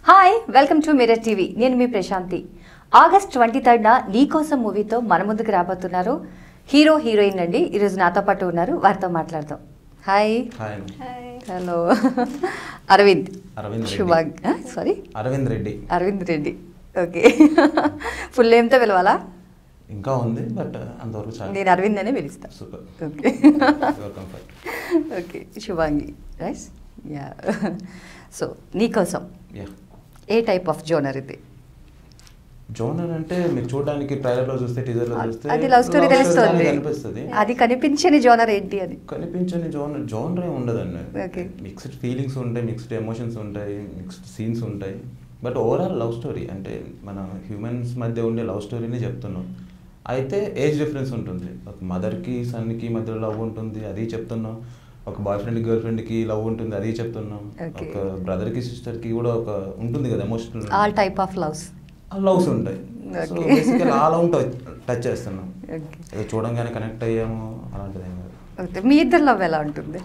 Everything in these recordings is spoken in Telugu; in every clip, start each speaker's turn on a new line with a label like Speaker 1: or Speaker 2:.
Speaker 1: Hi welcome to mirror TV నేను మీ ప్రశాంతి ఆగస్ట్ ట్వంటీ థర్డ్న నీకోసం మూవీతో మన ముందుకు రాబోతున్నారు హీరో హీరోయిన్ అండి ఈరోజు నాతో పాటు ఉన్నారు వారితో మాట్లాడదాం hi
Speaker 2: hi
Speaker 1: hello Aravind
Speaker 2: Aravind Reddy.
Speaker 1: శుభాగ్ sorry
Speaker 2: Aravind Reddy
Speaker 1: Aravind Reddy okay full నేమ్తో పిలవాలా
Speaker 2: ఇంకా ఉంది బట్ అంతవరకు చాలా
Speaker 1: నేను అరవింద్ అనే పిలుస్తాను
Speaker 2: super
Speaker 1: okay
Speaker 2: your comfort
Speaker 1: okay Shubhangi రైస్ yeah so Neekosam
Speaker 2: yeah
Speaker 1: a type of genre ఇది
Speaker 2: జోనర్ అంటే మీరు చూడడానికి ట్రైలర్ లో చూస్తే టీజర్ లో చూస్తే
Speaker 1: అది లవ్ స్టోరీ తెలుస్తుంది
Speaker 2: కనిపిస్తుంది
Speaker 1: అది కనిపించని జోనర్ ఏంటి అది
Speaker 2: కనిపించని జోనర్ జోనర్ ఉండదండి
Speaker 1: Okay.
Speaker 2: మిక్స్డ్ ఫీలింగ్స్ ఉంటాయి మిక్స్డ్ ఎమోషన్స్ ఉంటాయి మిక్స్డ్ సీన్స్ ఉంటాయి బట్ ఓవరాల్ లవ్ స్టోరీ అంటే మన హ్యూమన్స్ మధ్య ఉండే లవ్ స్టోరీని చెప్తున్నాం అయితే ఏజ్ డిఫరెన్స్ ఉంటుంది ఒక మదర్కి సన్కి మధ్యలో లవ్ ఉంటుంది అది చెప్తున్నాం ఒక బాయ్ ఫ్రెండ్ గర్ల్ ఫ్రెండ్కి లవ్ ఉంటుంది అది చెప్తున్నాం
Speaker 1: Okay.
Speaker 2: ఒక బ్రదర్కి సిస్టర్కి కూడా ఒక ఉంటుంది కదా emotional
Speaker 1: all type of loves
Speaker 2: loves ఉంటాయి సో
Speaker 1: Okay.
Speaker 2: బేసికల్ ఆ లవ్ టచ్ చేస్తున్నాం
Speaker 1: ఓకే
Speaker 2: ఏదో చూడంగానే కనెక్ట్ అయ్యాము అలాంటిది ఏం కాదు
Speaker 1: ఓకే మీ ఇద్దరు లవ్ ఎలా ఉంటుంది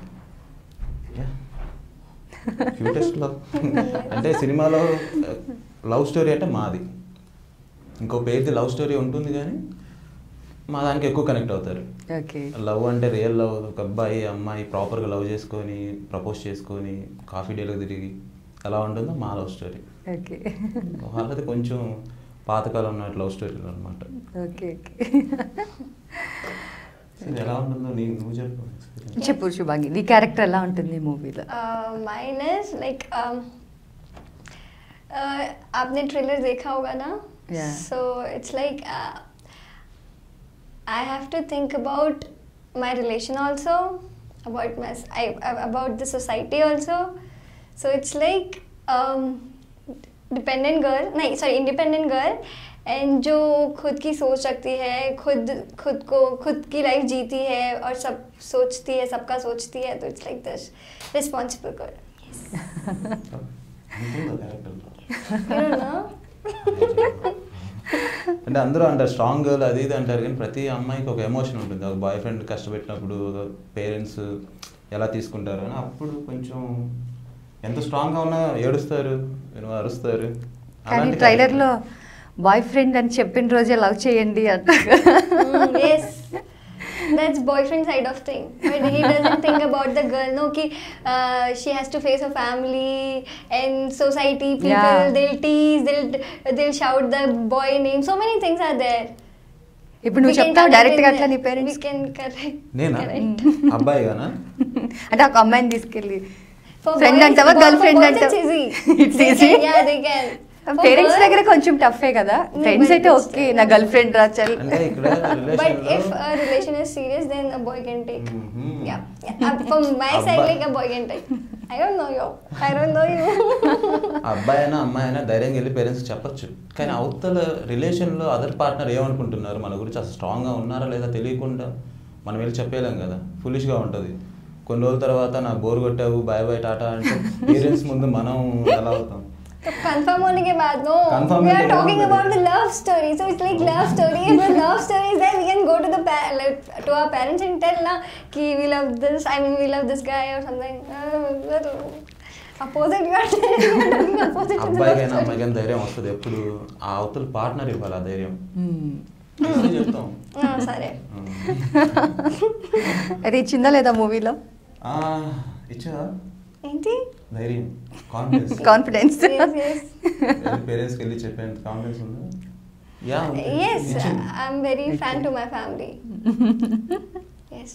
Speaker 2: క్యూటెస్ట్ లవ్ అంటే సినిమాలో లవ్ స్టోరీ అంటే మాది ఇంకో పేరుది లవ్ స్టోరీ ఉంటుంది కానీ మా దానికి ఎక్కువ కనెక్ట్ అవుతారు
Speaker 1: ఓకే
Speaker 2: లవ్ అంటే రియల్ లవ్ ఒక అబ్బాయి అమ్మాయి ప్రాపర్గా లవ్ చేసుకొని ప్రపోజ్ చేసుకొని కాఫీ డేలకు తిరిగి ఎలా ఉంటుందో మా లవ్ స్టోరీ
Speaker 1: ఓకే
Speaker 2: వాళ్ళది కొంచెం పాతకాలం నాటి లవ్ స్టోరీలు అనమాట
Speaker 1: ఓకే ఓకే
Speaker 2: ఎలా ఉంటుందో నీ నువ్వు చెప్పు experience.
Speaker 1: చెప్పు శుభాంగి నీ క్యారెక్టర్ ఎలా ఉంటుంది మూవీలో
Speaker 3: Uh, mine is like um, uh, आपने ट्रेलर देखा होगा ना
Speaker 1: Yeah.
Speaker 3: so it's like uh, I have to think about my relation also about my I, about the society also so it's like um, dependent girl नहीं सॉरी इंडिपेंडेंट गर्ल एंड जो खुद की सोच रखती है खुद खुद को खुद की लाइफ जीती है और सब सोचती है सबका सोचती है तो it's like this responsible girl
Speaker 2: ఉంటుందా character లో?
Speaker 3: यू नो
Speaker 2: అంటే అందరూ అంటారు స్ట్రాంగ్ గర్ల్ అది ఇది అంటారు కానీ ప్రతి అమ్మాయికి ఒక ఎమోషన్ ఉంటుంది ఒక బాయ్ ఫ్రెండ్ కష్టపెట్టినప్పుడు పేరెంట్స్ ఎలా తీసుకుంటారు అని అప్పుడు కొంచెం ఎంత స్ట్రాంగ్గా ఉన్నా ఏడుస్తారు you know, అరుస్తారు
Speaker 1: కానీ
Speaker 2: అలాంటి
Speaker 1: ట్రైలర్లో బాయ్ ఫ్రెండ్ అని చెప్పిన రోజే లవ్ చేయండి అంట
Speaker 3: Mm, yes that's boyfriend side of thing but he doesn't think about the girl no ki uh, she has to face her family and society people
Speaker 1: Yeah.
Speaker 3: they'll tease they'll they'll shout the boy name so many things are there
Speaker 1: ఇప్పుడు నువ్వు
Speaker 3: We can
Speaker 1: చెప్తావు
Speaker 3: correct
Speaker 1: డైరెక్ట్ గా
Speaker 3: in
Speaker 1: అట్లా నీ
Speaker 3: the-
Speaker 1: parents
Speaker 3: we can correct
Speaker 2: నేనా
Speaker 3: correct.
Speaker 2: అబ్బాయి గానా
Speaker 1: అంటే ఒక అమ్మాయిని తీసుకెళ్ళి
Speaker 3: For
Speaker 1: ఫ్రెండ్
Speaker 3: boys-
Speaker 1: అంటావా
Speaker 3: for-
Speaker 1: girl
Speaker 3: for
Speaker 1: friend
Speaker 3: boys
Speaker 1: అంటావా
Speaker 3: it's easy.
Speaker 1: It's
Speaker 3: They
Speaker 1: easy
Speaker 3: can- yeah, they can. For
Speaker 1: parents
Speaker 3: girls-
Speaker 1: దగ్గర కొంచెం టఫే కదా
Speaker 3: No,
Speaker 1: ఫ్రెండ్స్
Speaker 3: but
Speaker 1: అయితే
Speaker 3: it's-
Speaker 1: ఓకే నా గర్ల్ ఫ్రెండ్ రా చల్
Speaker 2: అంటే ఇక్కడ
Speaker 3: But
Speaker 2: relation
Speaker 3: if
Speaker 2: లో-
Speaker 3: a relation is serious, then a boy can take.
Speaker 2: Mhm.
Speaker 3: Yeah. yeah. Uh, From my side,
Speaker 2: Abba-
Speaker 3: like a boy can take. I don't know you. I don't know you.
Speaker 2: ఆ అబ్బాయి అయినా అమ్మాయి అయినా ధైర్యంగా వెళ్ళి పేరెంట్స్ చెప్పొచ్చు కానీ అవతల రిలేషన్లో అదర్ పార్ట్నర్ ఏమనుకుంటున్నారు మన గురించి అసలు స్ట్రాంగ్గా ఉన్నారా లేదా తెలియకుండా మనం వెళ్ళి చెప్పేలాం కదా ఫులిష్గా ఉంటుంది కొన్ని రోజుల తర్వాత నా బోర్ కొట్టావు బాయ్ బాయ్ టాటా అంటే పేరెంట్స్ ముందు మనం ఎలా అవుతాం
Speaker 3: तो कंफर्म होने के बाद no
Speaker 2: Confirm
Speaker 3: we
Speaker 2: होने
Speaker 3: are
Speaker 2: के
Speaker 3: talking
Speaker 2: बाद
Speaker 3: about
Speaker 2: नहीं।
Speaker 3: the love story so it's like love story if the love story is there we can go to the pa- like, to our parents and tell na ki we love this I mean we love this guy or something uh, opposite you are telling you are doing opposite to the love
Speaker 2: అబ్బాయికైనా
Speaker 3: story
Speaker 2: అమ్మాయికైనా ధైర్యం వస్తుంది ఎప్పుడు ఆ అవతల పార్ట్నర్ ఇవ్వాలి ఆ ధైర్యం ఇస్తే చెప్తాం
Speaker 3: Ah, సరే
Speaker 1: అది ఇచ్చిందా లేదా మూవీలో
Speaker 2: ఆ, ఇచ్చా
Speaker 3: ఏంటి
Speaker 2: ధైర్యం కాన్ఫిడెన్స్
Speaker 1: కాన్ఫిడెన్స్
Speaker 3: yes yes
Speaker 2: పేరెంట్స్కి వెళ్ళి చెప్పేంత కాన్ఫిడెన్స్ ఉందా యా ఉంది.
Speaker 3: yes
Speaker 2: ఇచ్చింది.
Speaker 3: I'm very fan to my family yes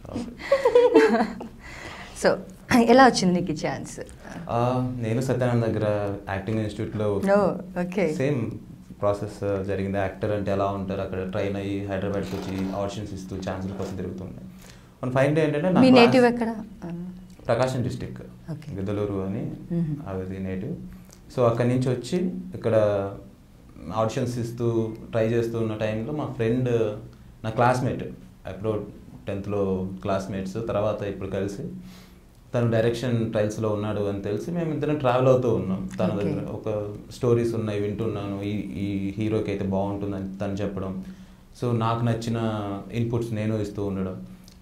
Speaker 1: so ఎలా వచ్చింది నీకు ఛాన్స్
Speaker 2: ఆ, నేను సత్యానంద్ దగ్గర యాక్టింగ్ ఇన్స్టిట్యూట్లో
Speaker 1: నో ఓకే
Speaker 2: సేమ్ ప్రాసెస్ జరిగింది యాక్టర్ అంటే ఎలా ఉంటారు అక్కడ ట్రైన్ అయ్యి హైదరాబాద్కి వచ్చి ఆడిషన్స్ ఇస్తూ ఛాన్సుల కోసం తిరుగుతుండే మన ఫైన్ డే ఏంటంటే నా
Speaker 1: మీ
Speaker 2: class-
Speaker 1: నేటివ్ ఎక్కడ
Speaker 2: ప్రకాశం డిస్టిక్
Speaker 1: Okay.
Speaker 2: గిద్దలూరు అని
Speaker 1: Mhm.
Speaker 2: అది నేటివ్ సో అక్కడి నుంచి వచ్చి ఇక్కడ ఆడిషన్స్ ఇస్తూ ట్రై చేస్తూ ఉన్న టైంలో మా ఫ్రెండ్ నా క్లాస్మేట్ అప్పుడు టెన్త్లో క్లాస్మేట్స్ తర్వాత ఇప్పుడు కలిసి తను డైరెక్షన్ ట్రయల్స్లో ఉన్నాడు అని తెలిసి మేము ఇద్దరం ట్రావెల్ అవుతూ ఉన్నాం తన
Speaker 1: Okay.
Speaker 2: దగ్గర ఒక స్టోరీస్ ఉన్నాయి వింటున్నాను ఈ ఈ హీరోకి అయితే బాగుంటుందని తను చెప్పడం సో నాకు నచ్చిన ఇన్పుట్స్ నేను ఇస్తూ ఉండడం సో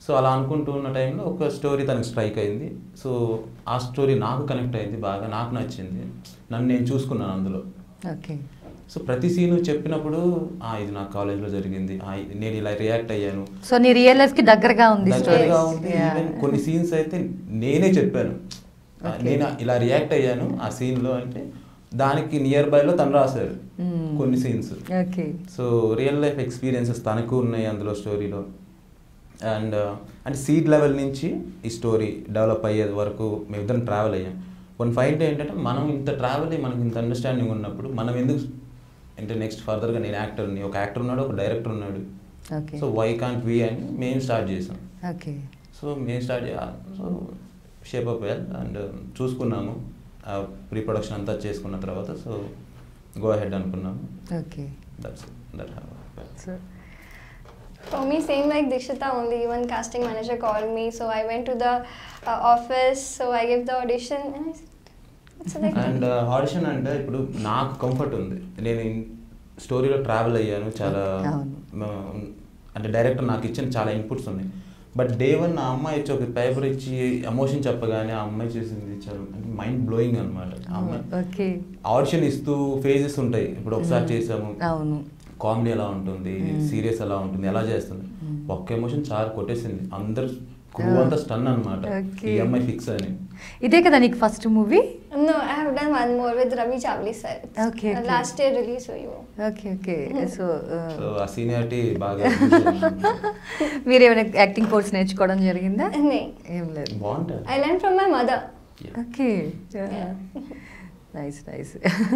Speaker 2: సో అలా అనుకుంటూ ఉన్న టైంలో ఒక స్టోరీ తనకు స్ట్రైక్ అయింది సో ఆ స్టోరీ నాకు కనెక్ట్ అయింది బాగా నాకు నచ్చింది నన్ను నేను చూసుకున్నాను అందులో
Speaker 1: ఓకే
Speaker 2: సో ప్రతి సీను చెప్పినప్పుడు "ఆ, ఇది నా కాలేజ్లో జరిగింది ఆ, ఇది నేను ఇలా రియాక్ట్ అయ్యాను
Speaker 1: సో నీ రియల్ లైఫ్ కి దగ్గరగా ఉంది స్టోరీ
Speaker 2: దగ్గరగా ఉంది ఈవెన్ కొన్ని సీన్స్ అయితే నేనే చెప్పాను ఆ,
Speaker 1: Okay.
Speaker 2: నేను ఇలా రియాక్ట్ అయ్యాను ఆ సీన్లో అంటే దానికి నియర్ బైలో తను రాశారు
Speaker 1: Hmm.
Speaker 2: కొన్ని scenes
Speaker 1: okay
Speaker 2: so real life experiences తనకు ఉన్నాయి అందులో స్టోరీలో అండ్ అంటే సీడ్ లెవెల్ నుంచి ఈ స్టోరీ డెవలప్ అయ్యే వరకు మేమిద్దరం ట్రావెల్ అయ్యాం కొన్ని ఫైట్ ఏంటంటే మనం ఇంత ట్రావెల్ అయ్యి మనకి ఇంత అండర్స్టాండింగ్ ఉన్నప్పుడు మనం ఎందుకు అంటే నెక్స్ట్ ఫర్దర్గా నేను యాక్టర్ని ఒక యాక్టర్ ఉన్నాడు ఒక డైరెక్టర్ ఉన్నాడు
Speaker 1: okay
Speaker 2: so why can't we అని మేము స్టార్ట్ చేసాం
Speaker 1: ఓకే
Speaker 2: సో మేము స్టార్ట్ చేయాలి so shape up well and చూసుకున్నాము ప్రీ ప్రొడక్షన్ అంతా చేసుకున్న తర్వాత సో గో హెడ్ అనుకున్నాము
Speaker 1: okay
Speaker 2: that's that
Speaker 1: so
Speaker 3: For me, same like Dikshita only. One casting manager called me, so I went to the uh, office. So I gave the audition, and I said, "Select."
Speaker 2: And audition అంటే ఇప్పుడు నాకు కంఫర్ట్ ఉంది నేను స్టోరీలో ట్రావెల్ అయ్యాను చాలా
Speaker 1: అవును.
Speaker 2: మ- అంటే డైరెక్టర్ నాకు ఇచ్చిన చాలా ఇన్పుట్స్ ఉన్నాయి బట్ డే వన్ ఆ అమ్మాయి ఇచ్చి ఒక పేపర్ ఇచ్చి ఎమోషన్ చెప్పగానే ఆ అమ్మాయి చేసింది చాలా మైండ్ బ్లోయింగ్ అనమాట ఆ అమ్మాయి
Speaker 1: ఓకే
Speaker 2: ఆడిషన్ ఇస్తూ ఫేజెస్ ఉంటాయి ఇప్పుడు ఒకసారి చేసాము
Speaker 1: అవును
Speaker 2: కామెడీ ఎలా ఉంటుంది
Speaker 1: Mm.
Speaker 2: సీరియస్ ఎలా ఉంటుంది ఎలా చేస్తుంది
Speaker 1: Mm.
Speaker 2: ఒక్క ఎమోషన్ చాలా కొట్టేసింది అందరు క్రూ
Speaker 1: Oh.
Speaker 2: అంతా స్టన్ అనమాట
Speaker 1: Okay.
Speaker 2: ఈ అమ్మాయి ఫిక్స్ అని
Speaker 1: ఇదే కదా నీకు first movie
Speaker 3: No, I have done one more with Ravi Chavli sir. It's,
Speaker 1: Okay,
Speaker 3: uh,
Speaker 1: okay.
Speaker 3: last year release for you.
Speaker 1: Okay okay so
Speaker 2: so ఆ సీనియారిటీ బాగా
Speaker 1: మీరు ఏమైనా యాక్టింగ్ కోర్స్ నేర్చుకోవడం జరిగిందా
Speaker 3: Nee.
Speaker 1: ఏం లేదు
Speaker 2: బాగుంటుంది
Speaker 3: I learned from my mother.
Speaker 1: Okay
Speaker 3: Yeah.
Speaker 1: Nice nice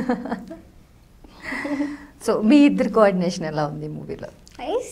Speaker 1: so మీ ఇద్దరు కోఆర్డినేషన్ ఎలా ఉంది మూవీలో
Speaker 3: Nice.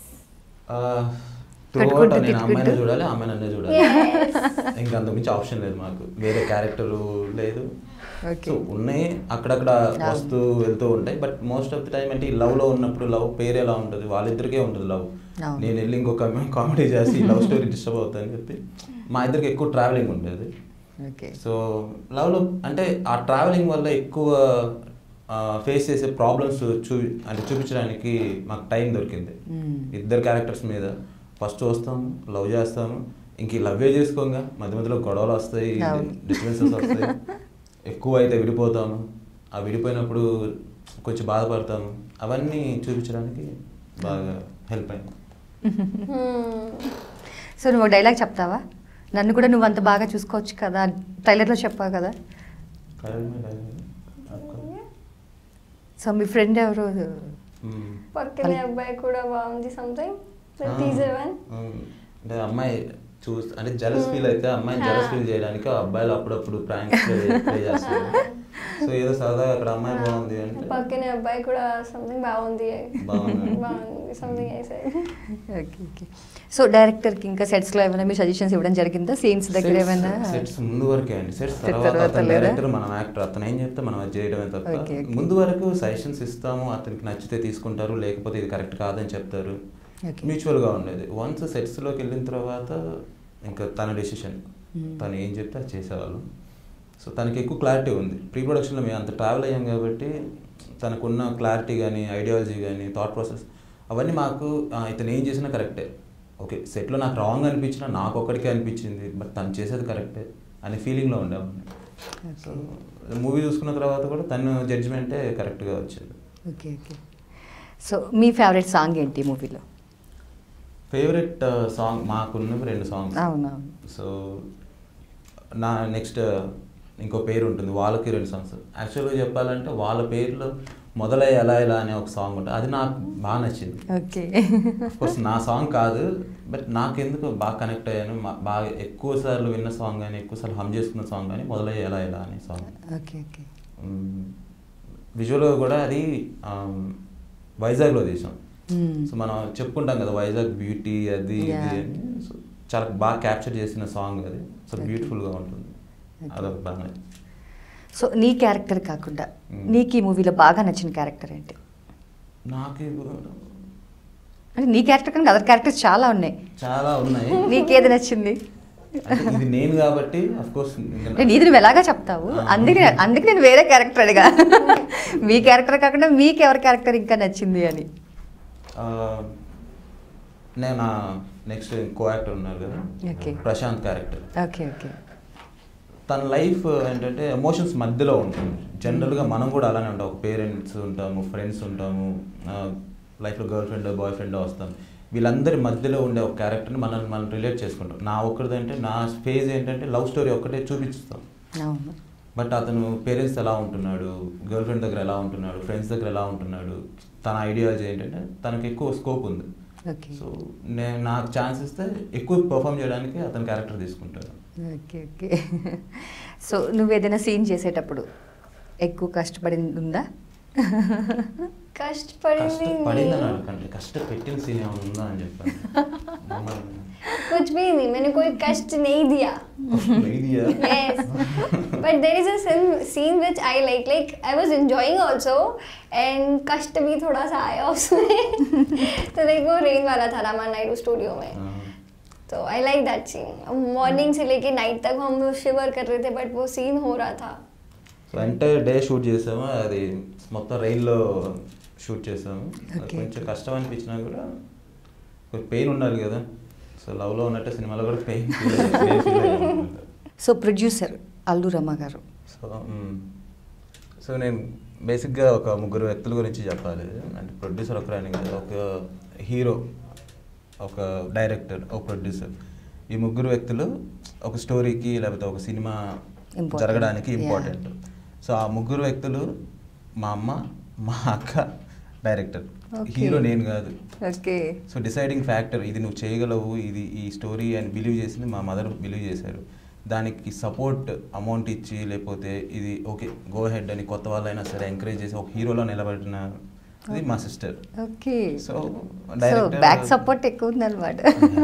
Speaker 2: త్రూ
Speaker 1: కట్టుకుంటూ
Speaker 2: నేను అమ్మాయిని
Speaker 1: తిట్టుకుంటూ?
Speaker 2: చూడాలి అమ్మాయి నన్నే చూడాలి
Speaker 3: Yes.
Speaker 2: ఇంకా అంత మించి ఆప్షన్ లేదు మాకు వేరే క్యారెక్టర్ లేదు
Speaker 1: ఓకే
Speaker 2: సో ఉన్నాయి అక్కడక్కడ
Speaker 1: అవును.
Speaker 2: వస్తూ వెళ్తూ ఉంటాయి but most of the time అంటే ఈ లవ్ లో ఉన్నప్పుడు లవ్ పేరు ఎలా ఉంటుంది వాళ్ళిద్దరికే ఉంటుంది లవ్
Speaker 1: అవును.
Speaker 2: నేను వెళ్ళి ఇంకొక కామెడీ చేసి లవ్ స్టోరీ డిస్టర్బ్ అవుతుందని చెప్పి మా ఇద్దరికి ఎక్కువ ట్రావెలింగ్ ఉండేది
Speaker 1: ఓకే
Speaker 2: సో లవ్లో అంటే ఆ ట్రావెలింగ్ వల్ల ఎక్కువ ఫేస్ చేసే ప్రాబ్లమ్స్ చూ అంటే చూపించడానికి మాకు టైం దొరికింది
Speaker 1: Hmm.
Speaker 2: ఇద్దరు క్యారెక్టర్స్ మీద ఫస్ట్ వస్తాము లవ్ చేస్తాము ఇంక ఈ లవ్వే చేసుకోగా మధ్య మధ్యలో గొడవలు వస్తాయి
Speaker 1: అవును.
Speaker 2: డిస్టర్బెన్సెస్ వస్తాయి ఎక్కువ అయితే విడిపోతాము ఆ విడిపోయినప్పుడు కొంచెం బాధపడతాము అవన్నీ చూపించడానికి బాగా హెల్ప్ అయింది
Speaker 3: Hmm.
Speaker 1: సో నువ్వు ఒక డైలాగ్ చెప్తావా నన్ను కూడా నువ్వు అంత బాగా చూసుకోవచ్చు కదా ట్రైలర్లో చెప్పావు కదా సో మీ ఫ్రెండ్ ఎవరు
Speaker 2: Hmm.
Speaker 3: పక్కనే అబ్బాయి కూడా బాగుంది సంథింగ్
Speaker 2: ఆ,
Speaker 3: టీజర్ వన్
Speaker 2: ఉమ్, అంటే అమ్మాయి చూస్ అంటే జలస్ ఫీల్ అయితే అమ్మాయిని జలస్ ఫీల్ చేయడానికి ఆ అబ్బాయిలు అప్పుడప్పుడు ప్రాంక్ ప్లే చేస్తారు సో ఏదో సరదాగా అక్కడ అమ్మాయి బాగుంది అంటే
Speaker 3: పక్కనే అబ్బాయి కూడా సంథింగ్ బాగుంది
Speaker 2: బాగుంది.
Speaker 3: బాగుంది సంథింగ్ అయితే
Speaker 1: ఓకే ఓకే సో డైరెక్టర్కి ఇంకా సెట్స్లో ఏమైనా మీ సజెషన్స్ ఇవ్వడం జరిగిందా సీన్స్ దగ్గర ఏమైనా
Speaker 2: సెట్స్ ముందు వరకే అండి సెట్స్
Speaker 1: Set
Speaker 2: తర్వాత
Speaker 1: తర్వాత
Speaker 2: అతను
Speaker 1: లేదా?
Speaker 2: డైరెక్టర్ మనం యాక్టర్ అతను ఏం చెప్తే మనం అది చేయడమే తప్ప
Speaker 1: Okay, okay.
Speaker 2: ముందు వరకు సజెషన్స్ ఇస్తాము అతనికి నచ్చితే తీసుకుంటారు లేకపోతే ఇది కరెక్ట్ కాదని చెప్తారు
Speaker 1: Okay.
Speaker 2: మ్యూచువల్గా ఉండేది వన్స్ సెట్స్లోకి వెళ్ళిన తర్వాత ఇంకా తన డెసిషన్
Speaker 1: Hmm.
Speaker 2: తను ఏం చెప్తే అది చేసేవాళ్ళం సో తనకి ఎక్కువ క్లారిటీ ఉంది ప్రీ ప్రొడక్షన్లో మేము అంత ట్రావెల్ అయ్యాం కాబట్టి తనకున్న క్లారిటీ కానీ ఐడియాలజీ కానీ థాట్ ప్రాసెస్ అవన్నీ మాకు ఆ, ఇతను ఏం చేసినా కరెక్టే ఓకే సెట్లో నాకు రాంగ్ అనిపించినా నాకు ఒక్కడికే అనిపించింది బట్ తను చేసేది కరెక్టే అనే ఫీలింగ్లో ఉండేవాడిని సో మూవీ చూసుకున్న తర్వాత కూడా తను జడ్జిమెంటే కరెక్ట్గా వచ్చింది
Speaker 1: ఓకే ఓకే సో మీ ఫేవరెట్ సాంగ్ ఏంటి మూవీలో
Speaker 2: ఫేవరెట్ సాంగ్ మాకున్నవి రెండు సాంగ్స్
Speaker 1: అవునవును
Speaker 2: సో నా నెక్స్ట్ ఇంకో పేరు ఉంటుంది వాళ్ళకి రెండు సాంగ్స్ యాక్చువల్గా చెప్పాలంటే వాళ్ళ పేర్లు మొదలై ఎలా ఎలా అనే ఒక సాంగ్ ఉంటుంది అది నాకు బాగా నచ్చింది
Speaker 1: ఓకే
Speaker 2: కోర్స్ నా సాంగ్ కాదు బట్ నాకెందుకు బాగా కనెక్ట్ అయ్యాను మా- బాగా ఎక్కువ సార్లు విన్న సాంగ్ కానీ ఎక్కువ సార్లు హమ్ చేసుకున్న సాంగ్ కానీ మొదలై ఎలా ఎలా అనే సాంగ్
Speaker 1: ఓకే ఓకే
Speaker 2: విజువల్గా కూడా అది ఆమ్, వైజాగ్లో తీసాం
Speaker 1: Hmm.
Speaker 2: సో మనం చెప్పుకుంటాం కదా వైజాగ్ బ్యూటీ అది ఇది
Speaker 1: Yeah.
Speaker 2: అని సో చాలా బాగా క్యాప్చర్ చేసిన సాంగ్ అది సో
Speaker 1: Okay.
Speaker 2: బ్యూటిఫుల్గా ఉంటుంది
Speaker 1: Okay.
Speaker 2: అదొక బాగా
Speaker 1: సో నీ క్యారెక్టర్ కాకుండా
Speaker 2: Hmm.
Speaker 1: నీకు ఈ మూవీలో బాగా నచ్చిన క్యారెక్టర్ ఏంటి
Speaker 2: నాకు
Speaker 1: అంటే నీ క్యారెక్టర్ కనుక అదర్ క్యారెక్టర్స్ చాలా ఉన్నాయి
Speaker 2: చాలా ఉన్నాయి
Speaker 1: నీకేది నచ్చింది
Speaker 2: అంటే ఇది నేను కాబట్టి అఫ్ కోర్స్
Speaker 1: అంటే నీది నువ్వు ఎలాగా చెప్తావు
Speaker 2: Ah.
Speaker 1: అందుకే అందుకే నేను వేరే క్యారెక్టర్ అడిగా మీ క్యారెక్టర్ కాకుండా మీకు ఎవరి క్యారెక్టర్ ఇంకా నచ్చింది అని
Speaker 2: నేను నా నెక్స్ట్ కో యాక్టర్ ఉన్నారు కదా
Speaker 1: Okay.
Speaker 2: Prashanth character
Speaker 1: okay okay
Speaker 2: తన లైఫ్ ఏంటంటే ఎమోషన్స్ మధ్యలో ఉంటుంది జనరల్గా మనం కూడా అలానే ఉంటాం ఒక పేరెంట్స్ ఉంటాము ఫ్రెండ్స్ ఉంటాము లైఫ్లో గర్ల్ ఫ్రెండ్ బాయ్ ఫ్రెండ్ వస్తాం వీళ్ళందరి మధ్యలో ఉండే ఒక క్యారెక్టర్ని మనం మనం రిలేట్ చేసుకుంటాం నా ఒక్కరిది అంటే నా ఫేజ్ ఏంటంటే లవ్ స్టోరీ ఒక్కటే చూపిస్తాం
Speaker 1: అవును
Speaker 2: బట్ అతను పేరెంట్స్ ఎలా ఉంటున్నాడు గర్ల్ ఫ్రెండ్ దగ్గర ఎలా ఉంటున్నాడు ఫ్రెండ్స్ దగ్గర ఎలా ఉంటున్నాడు తన ఐడియాలజీ ఏంటంటే తనకి ఎక్కువ స్కోప్ ఉంది
Speaker 1: ఓకే
Speaker 2: సో నేను నాకు ఛాన్స్ ఇస్తే ఎక్కువ పర్ఫామ్ చేయడానికి అతని క్యారెక్టర్ తీసుకుంటాను
Speaker 1: ఓకే ఓకే సో నువ్వు ఏదైనా సీన్ చేసేటప్పుడు ఎక్కువ కష్టపడింది ఉందా
Speaker 3: కష్టపడింది
Speaker 2: కష్టపడింది అని
Speaker 3: नहीं।
Speaker 2: అనకండి కష్టపెట్టిన సీన్ ఏమైనా ఉందా అని చెప్పాను
Speaker 3: कुछ भी नहीं मैंने कोई कष्ट नहीं दिया
Speaker 2: ఇదియా
Speaker 3: yes but there is a scene, scene which i like like i was enjoying also and कष्ट भी थोड़ा सा आया उसमें तो लाइक वो रेन वाला था रामा नायडू स्टूडियो में तो I like that scene morning से लेके नाइट तक हम शिवर कर रहे थे बट वो सीन हो रहा था
Speaker 2: సో ఎంటైర్ డే షూట్ చేసాము అది మొత్తం రైల్లో షూట్ చేసాము అది
Speaker 1: Okay.
Speaker 2: కొంచెం కష్టం అనిపించినా కూడా కొంచెం పెయిన్ ఉండాలి కదా సో లవ్లో ఉన్నట్టే సినిమాలో కూడా pain
Speaker 1: so producer Allu Rama garu
Speaker 2: so మ్, సో నేను బేసిక్గా ఒక ముగ్గురు వ్యక్తుల గురించి చెప్పాలి అంటే ప్రొడ్యూసర్ ఒకరని కాదు ఒక హీరో ఒక డైరెక్టర్ ఒక ప్రొడ్యూసర్ ఈ ముగ్గురు వ్యక్తులు ఒక స్టోరీకి లేకపోతే ఒక సినిమా
Speaker 1: Important.
Speaker 2: జరగడానికి
Speaker 1: Yeah.
Speaker 2: ఇంపార్టెంట్ సో ఆ ముగ్గురు వ్యక్తులు మా అమ్మ మా అక్క డైరెక్టర్
Speaker 1: Okay.
Speaker 2: హీరో నేను కాదు
Speaker 1: ఓకే
Speaker 2: సో డిసైడింగ్ ఫ్యాక్టర్ ఇది నువ్వు చేయగలవు ఇది ఈ స్టోరీ అని బిలీవ్ చేసింది మా మదర్ బిలీవ్ చేశారు దానికి సపోర్ట్ అమౌంట్ ఇచ్చి లేకపోతే ఇది ఓకే గో హెడ్ అని కొత్త వాళ్ళైనా సరే ఎంకరేజ్ చేసి ఒక హీరోలో నిలబడిన ఇది మా sister
Speaker 1: okay
Speaker 2: so
Speaker 1: so back support ఎక్కువ ఉందన్నమాట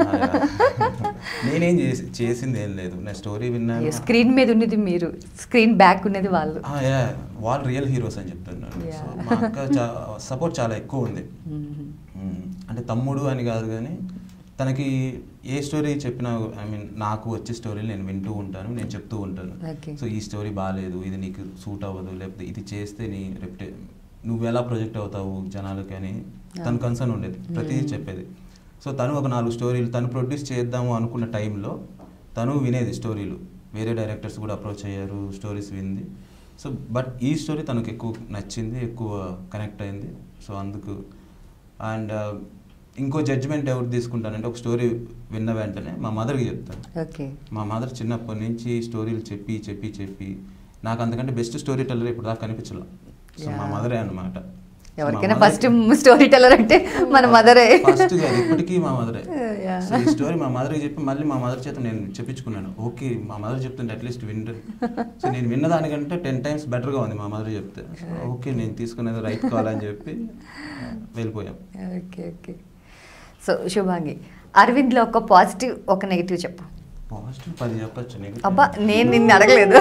Speaker 2: నేనేం చేసి చేసింది ఏం లేదు నేను స్టోరీ విన్నాను
Speaker 1: స్క్రీన్ మీద ఉన్నది మీరు స్క్రీన్ బ్యాక్ ఉన్నది వాళ్ళు
Speaker 2: ఆ, yeah, వాళ్ళు రియల్ హీరోస్ అని చెప్తున్నాను
Speaker 1: Yeah.
Speaker 2: సో మా అక్క సపోర్ట్ చాలా ఎక్కువ ఉంది
Speaker 1: మ్మ్.
Speaker 2: మ్మ్. అంటే తమ్ముడు అని కాదు కానీ తనకి ఏ స్టోరీ చెప్పినా ఐ మీన్ నాకు వచ్చే స్టోరీలు నేను వింటూ ఉంటాను నేను చెప్తూ ఉంటాను
Speaker 1: Okay.
Speaker 2: సో ఈ స్టోరీ బాగాలేదు ఇది నీకు సూట్ అవ్వదు లేకపోతే ఇది చేస్తే నీ రెప్యుటే నువ్వు ఎలా ప్రొజెక్ట్ అవుతావు జనాలకి అని తన
Speaker 1: Ah.
Speaker 2: కన్సర్న్ ఉండేది ప్రతిదీ
Speaker 1: Hmm.
Speaker 2: చెప్పేది సో తను ఒక నాలుగు స్టోరీలు తను ప్రొడ్యూస్ చేద్దాము అనుకున్న టైంలో తను వినేది స్టోరీలు వేరే డైరెక్టర్స్ కూడా అప్రోచ్ అయ్యారు స్టోరీస్ వింది సో బట్ ఈ స్టోరీ తనకు ఎక్కువ నచ్చింది ఎక్కువ కనెక్ట్ అయింది సో అందుకు అండ్ ఇంకో జడ్జిమెంట్ ఎవరు తీసుకుంటానంటే ఒక స్టోరీ విన్న వెంటనే మా మదర్కి చెప్తాను
Speaker 1: ఓకే
Speaker 2: మా మదర్ చిన్నప్పటి నుంచి స్టోరీలు చెప్పి చెప్పి చెప్పి నాకు అంతకంటే బెస్ట్ స్టోరీ టెల్లర్ ఇప్పుడు దాకా కనిపించలే సో మా
Speaker 1: Yeah.
Speaker 2: మదరే అనమాట
Speaker 1: ఎవరికైనా ఫస్ట్ స్టోరీ టెల్లర్ అంటే మన మదరే
Speaker 2: ఫస్ట్ కాదు ఇప్పటికీ మా మదరే
Speaker 1: Yeah.
Speaker 2: సో ఈ స్టోరీ మా మదర్కి చెప్పి మళ్ళీ మా మదర్ చేత నేను చెప్పించుకున్నాను ఓకే మా మదర్ చెప్తుంటే అట్లీస్ట్ వింటారు సో నేను విన్న దానికంటే టెన్ టైమ్స్ బెటర్గా ఉంది మా మదర్ చెప్తే సో ఓకే నేను తీసుకునేది రైట్ కాల్ అని చెప్పి వెళ్ళిపోయాం
Speaker 1: ఓకే ఓకే సో శుభాంగి అరవింద్లో ఒక పాజిటివ్ ఒక నెగిటివ్ చెప్పు
Speaker 2: పాజిటివ్ పది చెప్పచ్చు నీకు
Speaker 1: అబ్బా నేను నిన్ను అడగలేదు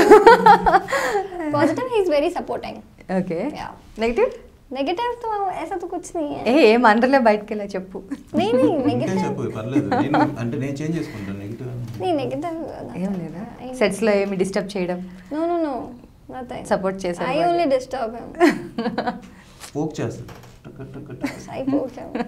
Speaker 3: positive he is very supporting
Speaker 1: okay
Speaker 3: Yeah.
Speaker 1: Negative
Speaker 3: negative तो ऐसा तो कुछ नहीं
Speaker 1: ఏ
Speaker 3: है
Speaker 1: ఏం అనరలే బయటకు వెళ్ళా చెప్పు
Speaker 3: नहीं नहीं
Speaker 2: ఇంకే చెప్పు
Speaker 3: नेगेटिव
Speaker 2: పర్లేదు నేను అంటే నేను చేంజ్ చేసుకుంటాను నెగిటివ్
Speaker 3: नहीं नेगेटिव
Speaker 1: ఏం లేదా సెట్స్ లో ఏమి డిస్టర్బ్ చేయడం
Speaker 3: no no no nothing
Speaker 1: Support చేశారు
Speaker 3: I
Speaker 1: వాళ్ళు.
Speaker 3: only disturb him
Speaker 2: పోక్ చేస్తాను టక్ టక్ టక్.
Speaker 3: I poke him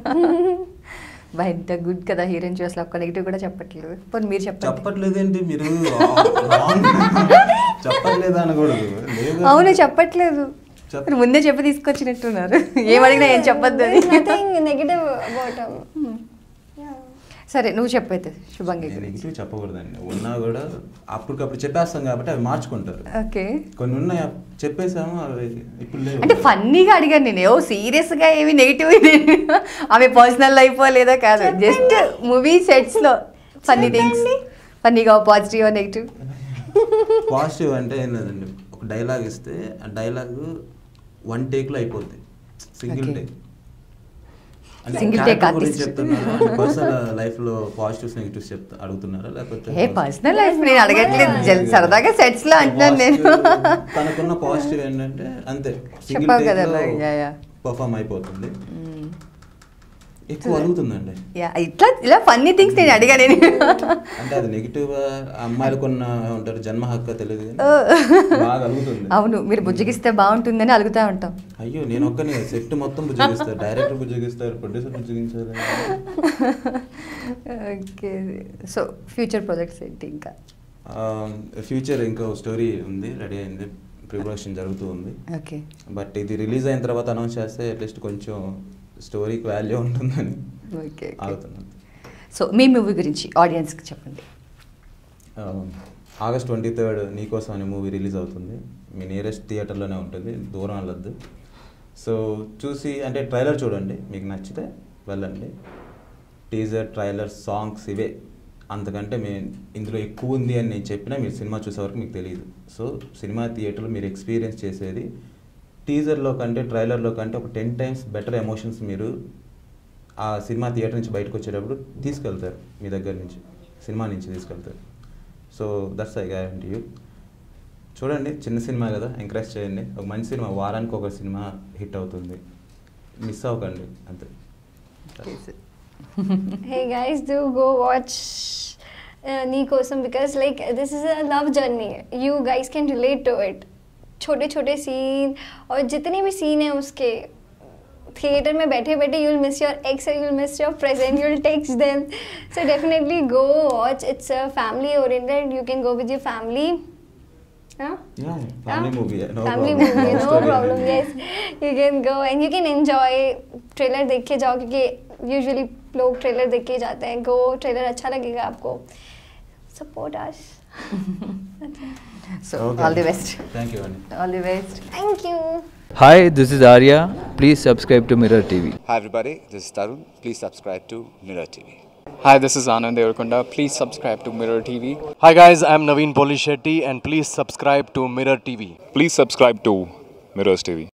Speaker 1: బా ఇంత గుడ్ కదా హీరోయిన్ అసలు ఒక్క నెగిటివ్ కూడా చెప్పట్లేదు పోనీ మీరు చెప్పండి
Speaker 2: చెప్పట్లేదేంటి మీరు wrong. చెప్పట్లేదు అనకూడదు లేదు
Speaker 1: అవును చెప్పట్లేదు
Speaker 2: చెప్-
Speaker 1: మీరు ముందే చెప్పి తీసుకొచ్చినట్టున్నారు ఏమడిగినా ఏం చెప్పొద్దు అని
Speaker 3: There's nothing negative about him yeah
Speaker 1: సరే నువ్వు చెప్పైతే శుభంగి
Speaker 2: నేను నెగిటివ్ చెప్పకూడదండి ఉన్నా కూడా అప్పటికప్పుడు చెప్పేస్తాం కాబట్టి అవి మార్చుకుంటారు
Speaker 1: ఓకే
Speaker 2: కొన్ని ఉన్నాయి అప్- చెప్పేసాము అవి ఇప్పుడు లేవు
Speaker 1: అంటే ఫన్నీగా అడిగాను నేను ఓ సీరియస్ గా ఏమి నెగిటివ్ ఆమె పర్సనల్ లైఫ్ లేదా కాదు జస్ట్ మూవీ సెట్స్ లో ఫన్నీ థింగ్స్ ఫన్నీగా పాజిటివ్ నెగిటివ్
Speaker 2: పాజిటివ్ అంటే ఏం లేదండి ఒక డైలాగ్ ఇస్తే ఆ డైలాగ్ వన్ టేక్ లో అయిపోద్ది single
Speaker 1: Okay.
Speaker 2: Take
Speaker 1: Single take artist.
Speaker 2: చెప్తున్నారా పర్సనల్ లైఫ్ లో పాజిటివ్స్ నెగిటివ్స్ చెప్తా అడుగుతున్నారా లేకపోతే
Speaker 1: ఏ పర్సనల్ లైఫ్ నేను అడగట్లేదు జల్ సరదాగా సెట్స్ లో అంటున్నాను నేను
Speaker 2: Positive- తనకున్న పాజిటివ్ ఏంటంటే అంతే సింగిల్
Speaker 1: చెప్పావు
Speaker 2: టేక్
Speaker 1: కదా
Speaker 2: లో
Speaker 1: అలా, yeah, yeah.
Speaker 2: పర్ఫామ్ అయిపోతుంది
Speaker 1: మ్మ్.
Speaker 2: ఎక్కువ అలుగుతుందండి
Speaker 1: యా ఇట్లా ఇలా ఫన్నీ థింగ్స్ నేను అడిగా నేను
Speaker 2: అంటే అది నెగిటివ్ అమ్మాయిలకు ఉన్న ఉంటారు జన్మ హక్కు తెలియదు కానీ బాగా అలుగుతుంది
Speaker 1: అవును మీరు బుజ్జగిస్తే బాగుంటుందని అలుగుతా ఉంటాం
Speaker 2: అయ్యో నేను ఒక్కనే సెట్ మొత్తం బుజ్జగిస్తారు డైరెక్టర్ బుజ్జగిస్తారు ప్రొడ్యూసర్ బుజ్జగించారు
Speaker 1: ఓకే సో ఫ్యూచర్ ప్రాజెక్ట్స్ ఏంటి ఇంకా
Speaker 2: ఫ్యూచర్ ఇంకో స్టోరీ ఉంది రెడీ అయింది ప్రీ ప్రొడక్షన్ జరుగుతూ ఉంది
Speaker 1: ఓకే
Speaker 2: బట్ ఇది రిలీజ్ అయిన తర్వాత అనౌన్స్ చేస్తే అట్లీస్ట్ కొంచెం స్టోరీకి వాల్యూ ఉంటుందని
Speaker 1: ఓకే
Speaker 2: ఆగుతున్నాను
Speaker 1: సో మీ మూవీ గురించి ఆడియన్స్కి చెప్పండి
Speaker 2: ఆగస్ట్ ట్వంటీ థర్డ్ నీకోసం అనే మూవీ రిలీజ్ అవుతుంది మీ నియరెస్ట్ థియేటర్లోనే ఉంటుంది దూరం వెళ్ళొద్దు సో చూసి అంటే ట్రైలర్ చూడండి మీకు నచ్చితే వెళ్ళండి టీజర్ ట్రైలర్ సాంగ్స్ ఇవే అంతకంటే మేము ఇందులో ఎక్కువ ఉంది అని నేను చెప్పినా మీరు సినిమా చూసే వరకు మీకు తెలియదు సో సినిమా థియేటర్లో మీరు ఎక్స్పీరియన్స్ చేసేది టీజర్లో కంటే ట్రైలర్లో కంటే ఒక టెన్ టైమ్స్ బెటర్ ఎమోషన్స్ మీరు ఆ సినిమా థియేటర్ నుంచి బయటకు వచ్చేటప్పుడు తీసుకెళ్తారు మీ దగ్గర నుంచి సినిమా నుంచి తీసుకెళ్తారు so that's I guarantee you చూడండి చిన్న సినిమా కదా ఎంకరేజ్ చేయండి ఒక మంచి సినిమా వారానికి ఒక సినిమా హిట్ అవుతుంది మిస్ అవ్వకండి అంతే
Speaker 3: hey guys do go watch uh, Nikosam because like this is a love journey you guys can relate to it छोटे छोटे सीन और जितने भी सीन है उसके थिएटर में बैठे बैठे you'll miss your ex you'll miss your present you'll text them so definitely go watch it's a family oriented you can go with your family huh?
Speaker 2: Family movie no
Speaker 3: family movie no problem yes you can go and you can enjoy trailer देख के जाओ क्योंकि यूजुअली लोग ट्रेलर देख के ही जाते हैं गो ट्रेलर अच्छा लगेगा आपको support us
Speaker 1: so all the best
Speaker 2: thank you అండి
Speaker 1: all the best
Speaker 3: thank you
Speaker 4: Hi, this is Arya. Please subscribe to Mirror TV.
Speaker 5: Hi everybody, this is Tarun. Please subscribe to Mirror TV.
Speaker 6: Hi, this is Anand Devarakonda. Please subscribe to Mirror TV.
Speaker 7: Hi guys, I'm Naveen Polishetty and please subscribe to Mirror TV.
Speaker 8: Please subscribe to Mirrors TV.